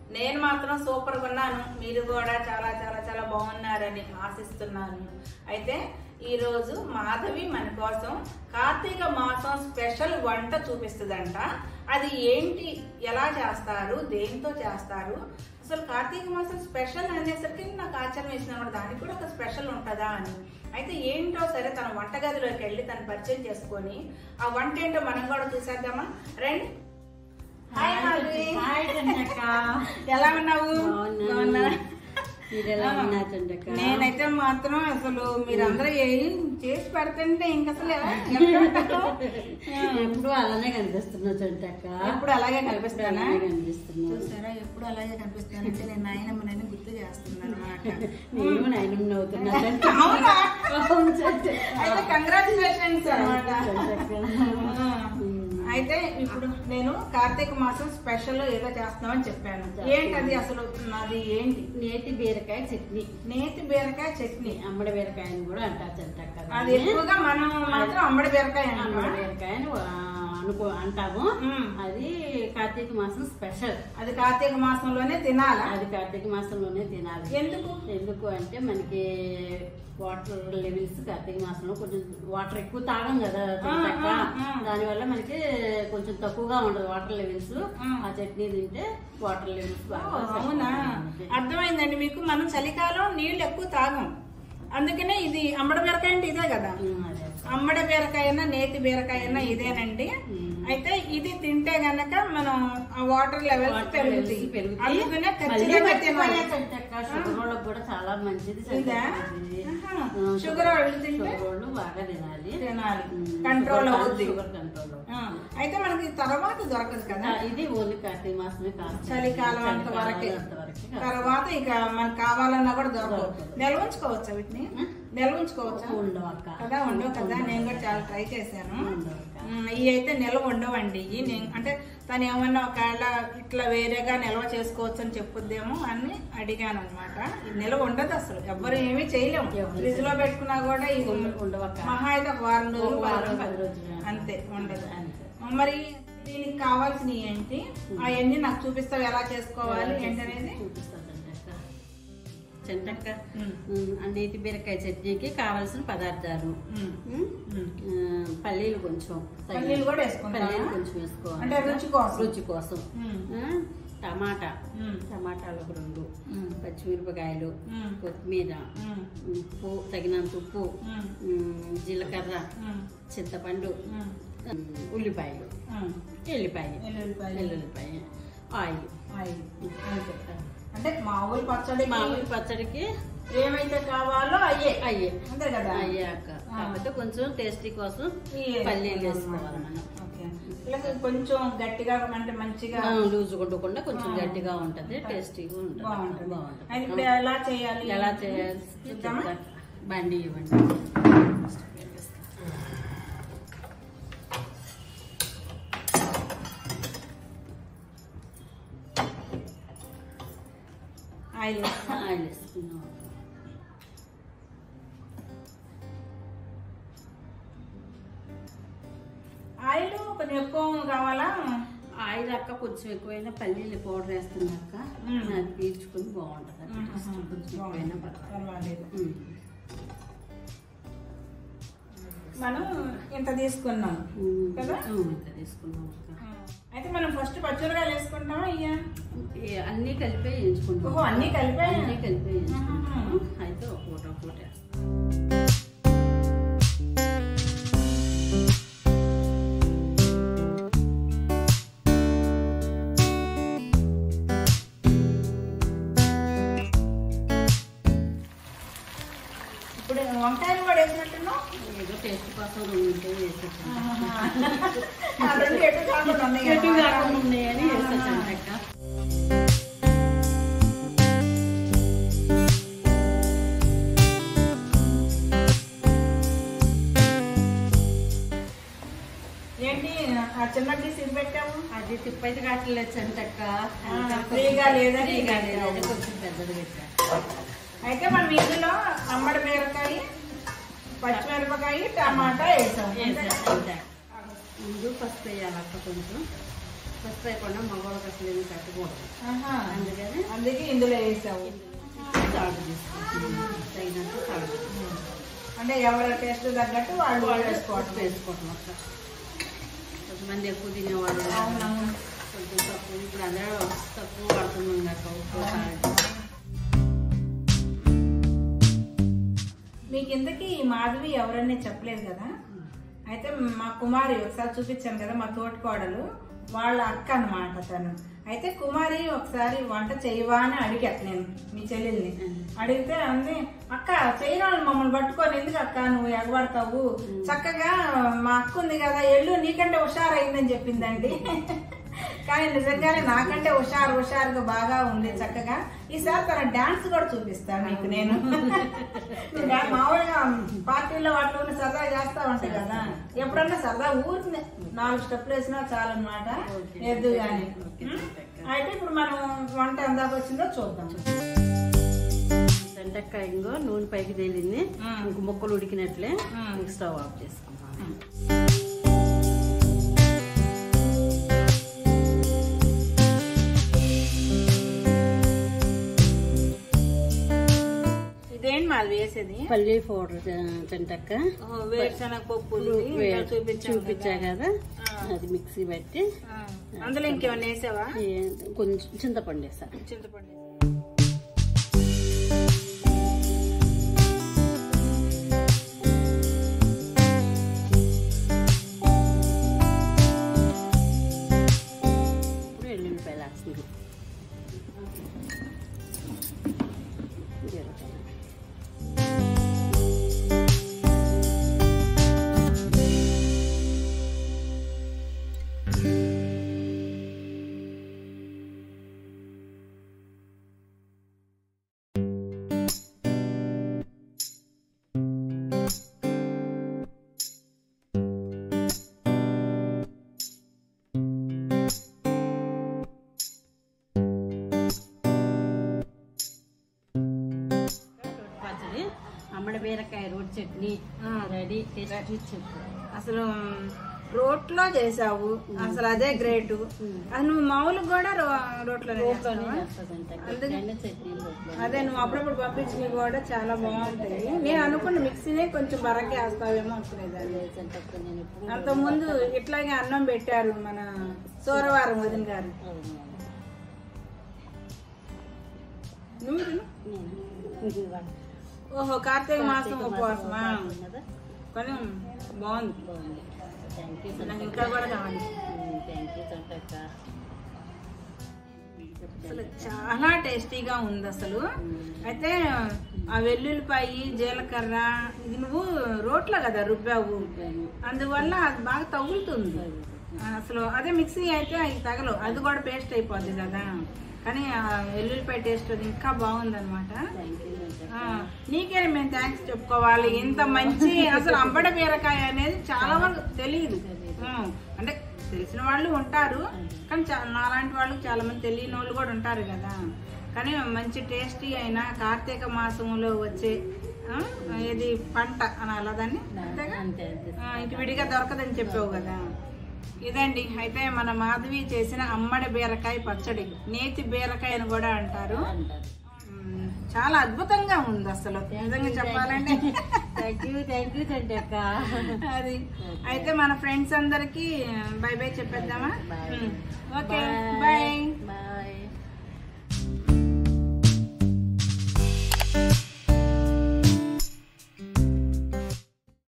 నేను మాత్రం సూపర్ గా ఉన్నాను మీరు కూడా చాలా చాలా చాలా బాగున్నారని ఆశిస్తున్నాను అయితే ఈ రోజు మాధవి మన కోసం కార్తీక మాసం స్పెషల్ వంట చూపిస్తుందంట అది ఏంటి ఎలా చేస్తారు దేంతో చేస్తారు అసలు కార్తీక మాసం స్పెషల్ అనేసరికి నాకు ఆశ్చర్యం వేసింది అనమాట దానికి కూడా ఒక స్పెషల్ ఉంటుందా అని అయితే ఏంటో సరే తన వంటగదిలోకి వెళ్ళి తను పరిచయం చేసుకొని ఆ వంట ఏంటో మనం కూడా చూసేద్దామా రండి హాయ్ మాధవి హాయ్ చంద్రక్క ఎలా ఉన్నావు బాగున్నాను. బాగున్నా? మీరు ఎలా ఉన్నారు చంద్రక్క నేనైతే మాత్రం అసలు మీరందరూ ఏం చేసి పెడుతుంటే ఇంక అసలు ఎలా ఎట్లుంటారు? ఎప్పుడు అలానే కనిపిస్తున్నావు చంద్రక్క ఎప్పుడు అలాగే కనిపిస్తానా అలానే కనిపిస్తున్నావు చూసారా ఎప్పుడు అలాగే కనిపిస్తానంటే నేను నాయనమ్మనని గుర్తు చేస్తున్నాను అనమాట నేను నాయనమ్మ నవ్వుతున్నా అవునా? అవును చంద్రక్క. అయితే కంగ్రాచులేషన్స్ అనమాట చంద్రక్క. అయితే ఇప్పుడు నేను కార్తీక మాసం స్పెషల్ ఏదో చేస్తున్నామని చెప్పాను ఏంటది అసలు అది ఏంటి నేతి బీరకాయ చట్నీ నేతి బీరకాయ చట్నీ అమ్మడి బీరకాయని కూడా అంటారు చంద్రక్క అది ఎక్కువగా మనం మాత్రం అమ్మడి బీరకాయ అమ్మడి అంటామా? బీరకాయని ఆ, అనుకో అంటాము మ్మ్. అది కార్తీక మాసం స్పెషల్ అది కార్తీక మాసంలోనే తినాలా అది కార్తీక మాసంలోనే తినాలి ఎందుకు ఎందుకు అంటే మనకి వాటర్ లెవెల్స్ కార్తీక మాసంలో కొంచెం వాటర్ ఎక్కువ తాగం కదా తింటాక ఆ, ఆ. దానివల్ల మనకి కొంచెం తక్కువగా ఉండదు వాటర్ లెవెల్స్ ఆ. ఆ చట్నీ తింటే వాటర్ లెవెల్స్ ఓ, బాగా అవునా సరిపోతాయి. అర్థమైందండి మీకు మనం చలికాలం నీళ్ళు ఎక్కువ తాగం అందుకనే ఇది అమ్మడి బీరకాయ అంటే ఇదే కదా ఉమ్, అదే. అమ్మడి బీరకాయ అయినా నేతి బీరకాయ అయినా ఇదేనండి ఉమ్. అయితే ఇది తింటే గనక మనం ఆ వాటర్ లెవెల్స్ వాటర్ పెరుగుతాయి లెవెల్స్ పెరుగుతాయి. అందుకనే మళ్ళీ ఖచ్చితంగా మర్చిపోయా తినాలి చంటక్క, షుగర్ వాళ్ళకి కూడా చాలా మంచిది ఇదా? మంచిది. ఆహా. ఆ, షుగర్ వాళ్ళు తింటే? షుగర్ వాళ్ళు బాగా తినాలి తినాలి ఉమ్, కంట్రోల్ షుగర్ అవుద్ది షుగర్ కంట్రోల్ అవుద్ది. ఆ, అయితే మనకి తర్వాత దొరకదు కదా ఆ, ఇది ఓన్లీ కార్తీక మాసమే కాదు చలికాలం అంత వరకే అంతవరకే కాదు. తర్వాత ఇక మనకు కావాలన్నా కూడా దొరకవు దొరకదు. నిల్వ ఉంచుకోవచ్చా వీటిని నిల్వ ఉంచుకోవచ్చా ఉండవు అక్క కదా ఉండవు కదా నేను కూడా చాలా ట్రై చేశాను ఉండవు అక్క. ఉమ్, ఇవి అయితే నిల్వ ఉండవండి ఇవి నేను అంటే తను ఏమన్నా ఒకవేళ ఇట్లా వేరేగా నిల్వ చేసుకోవచ్చు అని చెప్పుద్దేమో అని అడిగాను అనమాట నిల్వ ఉండదు అసలు ఎవ్వరు ఏమీ చేయలేము ఎవరు ఫ్రిడ్జ్ లో పెట్టుకున్నా కూడా ఇది ఉండ- ఉండవు అక్క. మహా అయితే ఒక వారం రోజులు ఒక వారం, పది పది రోజులు. అంతే ఉండదు అంతే. మరి దీనికి కావాల్సినవి ఏంటి అవన్నీ నాకు చూపిస్తావు ఎలా చేసుకోవాలి ఏంటనేది చూపిస్తాను చంటక్క. చంటక్క ఉమ్. ఉమ్, ఆ నేతి బీరకాయ చట్నీకి కావాల్సిన పదార్థాలు ఉమ్. ఉమ్, ఉమ్. ఆ, పల్లీలు కొంచెం తగిన- పల్లీలు కూడా వేసుకుంటావా? పల్లీలు కొంచెం వేసుకోవాలి అంటే రుచి కోసం. రుచి కోసం ఉమ్. ఆ, టమాటా ఉమ్. టమాటాలు ఒక రెండు ఉమ్. పచ్చిమిరపకాయలు ఉమ్. కొత్తిమీర ఉమ్. ఉప్పు తగినంత ఉప్పు ఉమ్. ఉమ్, జీలకర్ర ఉమ్. చింతపండు ఉమ్. ఉమ్, ఉల్లిపాయలు ఉమ్. ఎల్లిపాయ ఎల్లుల్లిపాయలు. ఎల్లుల్లిపాయ ఆయిల్ ఆయిల్. అంతే. అంటే మామూలు పచ్చడి మామూలు పచ్చడికి ఏమైతే కావాలో అయ్యే అయ్యే అంతే కదా అయ్యాక ఆ. కాకపోతే కొంచెం టేస్టీ కోసం ఈ పల్లీలు వేసుకోవాలి మనం ఓకే. ఇలా కొంచెం గట్టిగా అంటే మంచిగా లూజ్ కొట్టకుండా కొంచెం ఆ. గట్టిగా ఉంటది టేస్టీగా ఉంటుంది బాగుంటుంది బాగుంటుంది అది ఇప్పుడు ఎలా చేయాలి ఎలా చేయాలి చూద్దామా? చెప్తా. బండి ఇవ్వండి ఆయిల్ వేస్తా. ఆయిల్ వేసుకున్నాం ఆయిల్ కొంచెం ఎక్కువ కావాలా ఆయిల్ అక్క కొంచెం ఎక్కువైనా పల్లీలు పౌడర్ వేస్తున్నాక మ్మ్. అది పీల్చుకొని బాగుంటుంది అది మ్మ్. టేస్ట్. కొంచెం ఎక్కువైనా పర్వాలేదు పర్వాలేదు మ్మ్. మనం ఇంత తీసుకున్నాం మ్మ్. కదా? మ్మ్, ఇంత తీసుకున్నాం అక్క. అయితే మనం ఫస్ట్ పచ్చిమిరకాయలు వేసుకుంటామా అయ్యా ఈ అన్నీ కలిపే వేయించుకుంటాం ఓహో, అన్నీ కలిపే? అన్నీ కలిపే వేయించుకుంటాం ఆహా. అయితే ఒక పూట ఒక పూట వేస్తాం ఇప్పుడు వంకాయలు కూడా వేసినట్టున్నావు ఏదో టేస్ట్ కోసం రెండు ఉంటాయి వేసేసాం ఆ రెండు ఎటు కాకుండా ఉన్నాయి ఎటు కదా. కాకుండా ఉన్నాయని వేసేసాం అక్క ఏంటి ఆ చిన్న పీస్ ఇది పెట్టాము అది తిప్పైతే కావట్లేదు చంటక్క ఆ, ఫ్రీగా లేదని ఫ్రీగా లేదని కొంచెం పెద్దది పెట్టా అయితే మనం ఇందులో అమ్మడి బీరకాయ పచ్చిమిరపకాయ టమాటా వేసాం వేసా, వేసా. ముందు పసుపు వేయాలి అక్క కొంచెం పసుపు వేయకుండా మగవాళ్ళకి అసలు ఏమి పెట్టకూడదు ఆహా. అందుకని అందుకే ఇందులో వేసావు సాల్ట్ తీసుకుంటాం తగినంత సాల్ట్ అంటే ఎవరి టేస్ట్ తగ్గట్టు వాళ్ళు పసుపు వేసుకోవటం వేసుకోవటం అట్లా కొంతమంది ఎక్కువ తినేవాళ్ళు అవునవును కొంచెం తక్కువ ఇప్పుడు అందరూ తక్కువ పడుతున్నాం కదా ఉప్పు సాల్ట్ మీకు ఇంతకీ ఈ మాధవి ఎవరనే చెప్పలేదు కదా అయితే మా కుమారి ఒకసారి చూపించాను కదా మా తోటి కోడలు వాళ్ళ అక్క అన్నమాట తను అయితే కుమారి ఒకసారి వంట చేయవా అని అడిగా నేను మీ చెల్లెల్ని అడిగితే అంది అక్క చేయని వాళ్ళు మమ్మల్ని పట్టుకొని ఎందుకు అక్క నువ్వు ఎగబడతావు చక్కగా మా అక్క ఉంది కదా ఎల్లు నీకంటే హుషారైందని చెప్పిందండి కానీ నిజంగానే నాకంటే హుషారు హుషారుగా బాగా ఉంది చక్కగా ఈసారి తన డాన్స్ కూడా చూపిస్తాను మీకు నేను నువ్వు డా- మామూలుగా పార్టీలో వాటిలో సరదా చేస్తా ఉంటాయి కదా ఎప్పుడన్నా సరదా ఊరికి నాలుగు స్టెప్లు వేసినా చాలన్నమాట ఎద్దు గాని ఉం? అయితే ఇప్పుడు మనం వంట ఎందాక వచ్చిందో చూద్దాం బెండకాయ ఇంకో నూనె పైకి తేలింది మ్మ్. ఇంక ముక్కలు ఉడికినట్లే మ్మ్. ఇంక స్టవ్ ఆఫ్ చేసుకుంటాం ఇదేంటి మాది వేసేది పల్లి పౌడర్ తింటక్క వేరుశనగ పప్పు చూపించాను చూపించా కదా ఆ. అది మిక్సీ పెట్టి ఆ. అందులో ఇంకేమైనా వేసావా ఏ- కొంచెం చింతపండు వేస్తా చింతపండు ఇప్పుడు ఎల్లుల్లిపాయలు వేస్తుంది జీలకర్ర. రోటి పచ్చడి అమ్మడి బీరకాయ రోటి చట్నీ ఆ. రెడీ టేస్ట్ చెప్పు అసలు రోట్లో చేసావు అసలు అదే గ్రేట్ అది నువ్వు మామూలుగా కూడా రో- రోట్లోనే రోట్లోనే చేస్తావా? చేస్తుందంట అందుకే- రెండు చట్నీ రోట్లో అదే నువ్వు అప్పుడప్పుడు పంపించినవి కూడా చాలా బాగుంటాయి నేను అనుకున్న మిక్సీనే కొంచెం బరకే వేస్తావేమో అనుకునేదాన్ని చేసేటప్పుడు నేను ఎప్పుడు అంత ముందు ఇట్లాగే అన్నం పెట్టారు మన సోరవారం వదిన గారు అవును. నువ్వు తిను. నేను ఇవాళ ఓహో కార్తీక మాసం కార్తీక మాసం ఉపవాసమా ఉపవాసం కదా కానీ బాగుంది బాగుంది థ్యాంక్ యూ నాకు ఇంకా కూడా కావాలి థ్యాంక్ యూ చంటక్క అసలు చాలా టేస్టీగా ఉంది అసలు అయితే ఆ వెల్లుల్లిపాయి జీలకర్ర ఇది నువ్వు రోట్లో కదా రుబ్బావు అందువల్ల అది బాగా తగులుతుంది అసలు అదే మిక్సీ అయితే అది తగలవు అది కూడా పేస్ట్ అయిపోద్ది కదా కానీ ఆ వెల్లుల్లిపాయ టేస్ట్ అది ఇంకా బాగుంది అనమాట థ్యాంక్ యూ చంటక్క నీకే మేము థ్యాంక్స్ చెప్పుకోవాలి ఇంత మంచి అసలు అంబడ బీరకాయ అనేది చాలా వరకు తెలియదు ఉం. అంటే తెలిసిన వాళ్ళు ఉంటారు కానీ చా- నాలాంటి వాళ్ళు చాలా మంది తెలియని వాళ్ళు కూడా ఉంటారు కదా కానీ మంచి టేస్టీ అయిన కార్తీక మాసంలో వచ్చే ఆ, ఇది పంట అనాలా దాన్ని అంతేగా అంతే అంతే ఆ, ఇంక విడిగా దొరకదని చెప్పావు కదా ఇదండి అయితే మన మాధవి చేసిన అమ్మడి బీరకాయ పచ్చడి నేతి బీరకాయ అని కూడా అంటారు అంటారు మ్మ్. చాలా అద్భుతంగా ఉంది అసలు నిజంగా చెప్పాలంటే థ్యాంక్ యూ థ్యాంక్ యూ చంటక్క అది అయితే మన ఫ్రెండ్స్ అందరికి బై బై చెప్పేద్దామా Bye. మ్మ్. Okay Bye.